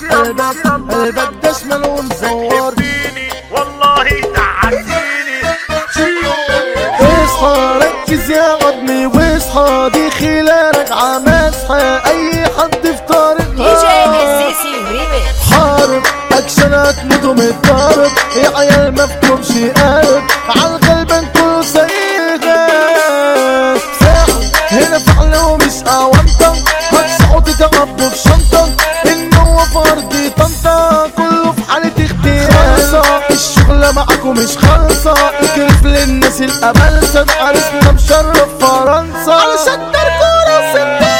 قلبك قلبك ده شمال ومزور تحبيني والله تعديني اصحى ركز يا عظمي واصحى دي خلالك عماسحة اي حد في دي جي طريقها السيسي ريميكس حارب اكشنات مدو متضارب يا عيال ما فيكمش قلب عالقلب انتو سيغة ساحل هنا فعل ومش اوانطة هتسعوا تتعبوا في شنطة انه فردي طنطا كله في حالة اختيار الشغلة معاكم مش خالصة اكرف للناس الامالسة عرسنا مشرف فرنسا علشان تركوا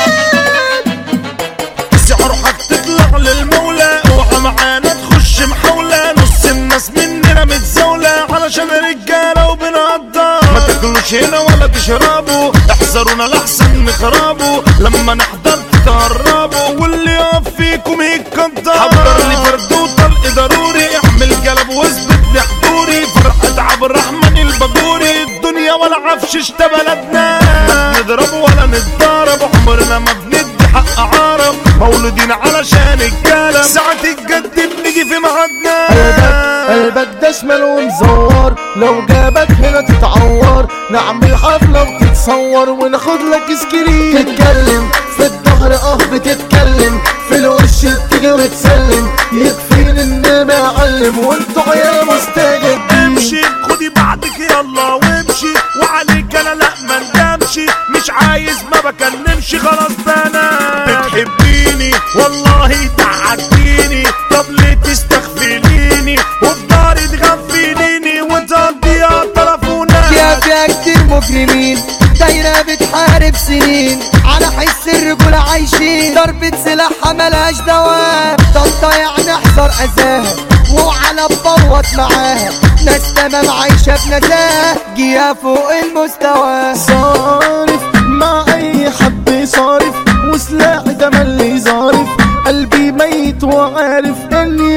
سعر تطلع للمولى اوعى معانا تخش محاولة نص الناس مننا متزاولة علشان رجالة وبنقدر ما تاكلوش هنا ولا تشربوا احذرونا لحسن نخربوا لما نحضر تتهربوا واللي يقف فيكم يتقدر حضر لي فرد وطلق ضروري احمل قلب واثبت لي حضوري فرقة عبد الرحمن الباجوري الدنيا ولا عفشش تا بلدنا لا نضرب ولا نتضارب عمرنا ما بندي حق عرب مولودين علشان الكلام ساعة الجد بنيجي في ميعادنا قلبك قلبك ده شمال ومزور لو جابك هنا تتعور نعمل حفلة وتتصور وناخد لك سكرين تتكلم في الظهر اه بتتكلم في الوش بتيجي وتسلم يكفيني ان معلم وانتوا عيال مستجدين امشي خدي بعضك يلا وامشي وعليك انا لا ما ندمش مش عايز ما بكلمش خلاص بنا بتحبيني والله تعديني طب ليه تستغفليني وفي داري تغفليني وتقضيها تلفونات فيها فيها كتير مجرمين دايرة بتحارب سنين على حس الرجولة عايشين ضربة سلاحها ملهاش دواء طنطا يعني احذر اذاها وعلى بوط معاها ناس تمام عايشة بنزاهة جيها فوق المستوى صارف مع اي حد صارف وسلاحي تملي ظارف قلبي ميت وعارف اني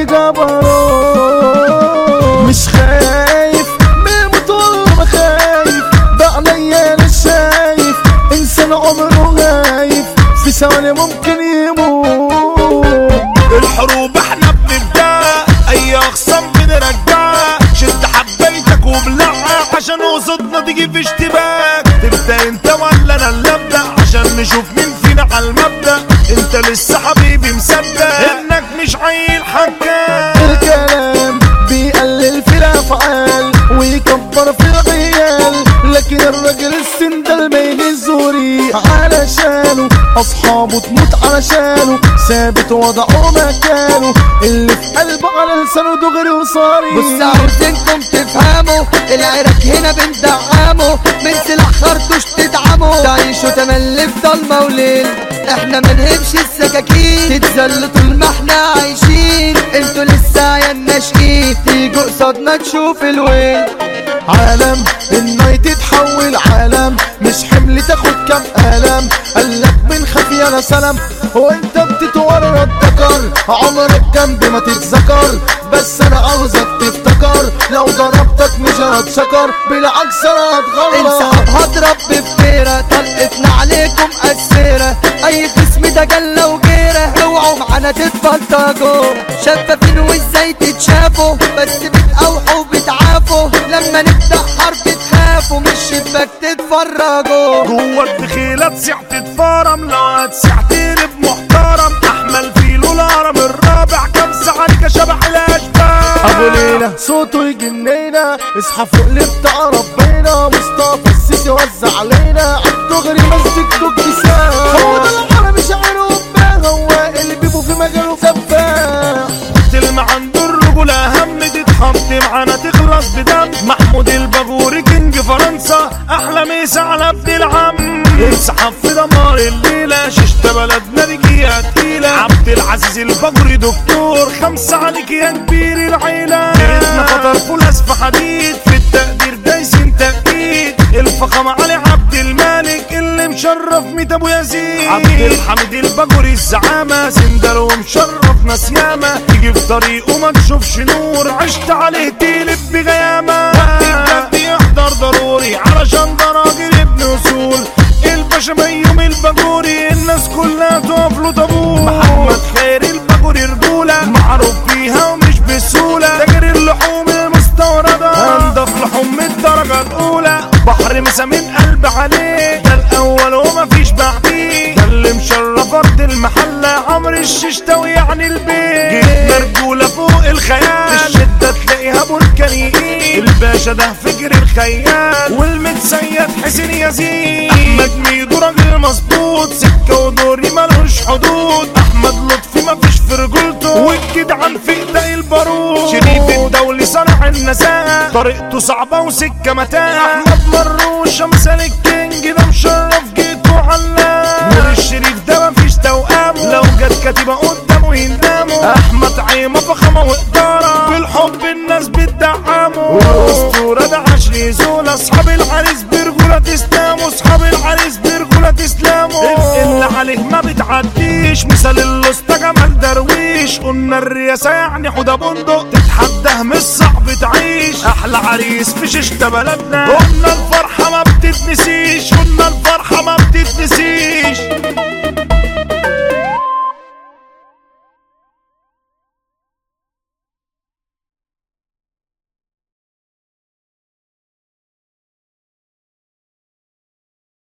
جبروت مش خايف من الموت والله خايف بعليا انا شايف انسان عمره غايف في ثواني ممكن يموت الحروب احنا بنبدا اي اخصام بنرجعها شد حبيتك وبلعها عشان قصدنا تيجي في اشتباك تبدا انت ولا انا اللي ابدا عشان نشوف مين فينا على المبدا انت لسه حبيبي مصدق انك مش عيل حكام الكلام بيقلل في الافعال ويكبر في العيال لكن الراجل السندل ما يهزوري علشانه اصحابه تموت علشانه ثابت وضعه مكانه اللي في قلبه على لسانه دغري وصاري بص عاوزينكم تفهموا العراك هنا بندعمه من سلاح خرطوش تدعمه تعيشوا تملي في ضلمة وليل احنا منهبش السكاكين تتذلوا طول ما احنا عايشين انتوا لسه عيال ناشئين تيجوا قصادنا تشوف الويل عالم النايت تتحول عالم مش حمل تاخد كام قلم قالك من خفي انا سلام وانت بتتورط ذكر عمرك جنب ما تتذكر بس انا عاوزك تفتكر لو ضربتك مش هتشكر بالعكس انا هتغلط انسحب هضرب بفتيرة طلقتنا عليكم قسيرة اي خصم ده جلة وجيرة اوعوا معانا تتفلتجوا شفافين وازاي تتشافوا بس بتقوحوا وبتعافوا لما نبدأ حرب تخافوا مش شباك تتفرجوا جوه الدخيلة تسيح تتفارم لو هتسيح تقلب محترم احمل فيلو الهرم الرابع كم ساعة شبح الاشباح ابو ليلى صوته يجنينا اصحى فوق اللي بتاع ربنا مصطفى السيسي وزع علينا عالدغري مسجد كسان هو ده العربي شعره وباه هو اللي بيبو في مجاله سفاح تلمع عند الرجولة هم تتحط معانا تخلص بدم محمود الباجوري كينج فرنسا احلى ميس على ابن العم انسحب في دمار الليلة ششت بلدنا رجيها تقيلة عبد العزيز الباجوري دكتور خمسة عليك يا كبير العيلة جريتنا خطر فولاس في حديد في التقدير دايسين تأكيد الفخامة علي عبد الملك اللي مشرف ميت ابو يزيد عبد الحميد الباجوري الزعامة سندر ومشرف ناس ياما تيجي في طريقه ما تشوفش نور عشت عليه تقلب بغيامة وقت الجد يحضر ضروري علشان ده راجل ابن اصول الباشا بيوم الباجوري الناس كلها تقف له طابور محمد خير الباجوري رجولة فرد المحلة عمرو الششتاوي يعني البيت جيت مرجولة فوق الخيال الشدة تلاقيها بركانيين الباشا ده فجر الخيال والمتسيد حسين يزيد احمد ميدو راجل مظبوط سكة ودوري ملوش حدود احمد لطفي مفيش في رجولته والجدعان في ايدي البارود شريف الدولي صنع النساء طريقته صعبة وسكة متاع احمد مروش امثال الكينج ده مشرف جيته علام نور الشريف ده مفيش توأمه لو جت كتيبة قدامه يندموا احمد عيمة فخامة وإدارة بالحب الناس بتدعمه والاسطورة ده عشري زول اصحاب العريس برجولة تسلموا اصحاب العريس برجولة تسلموا اللي عليه ما بتعديش مثال الاسطى جمال درويش قلنا الرياسة يعني حوده بندق تتحداه مش صعب تعيش احلى عريس في شيشة بلدنا قلنا الفرحة ما بتتنسيش قلنا الفرحة ما بتتنسيش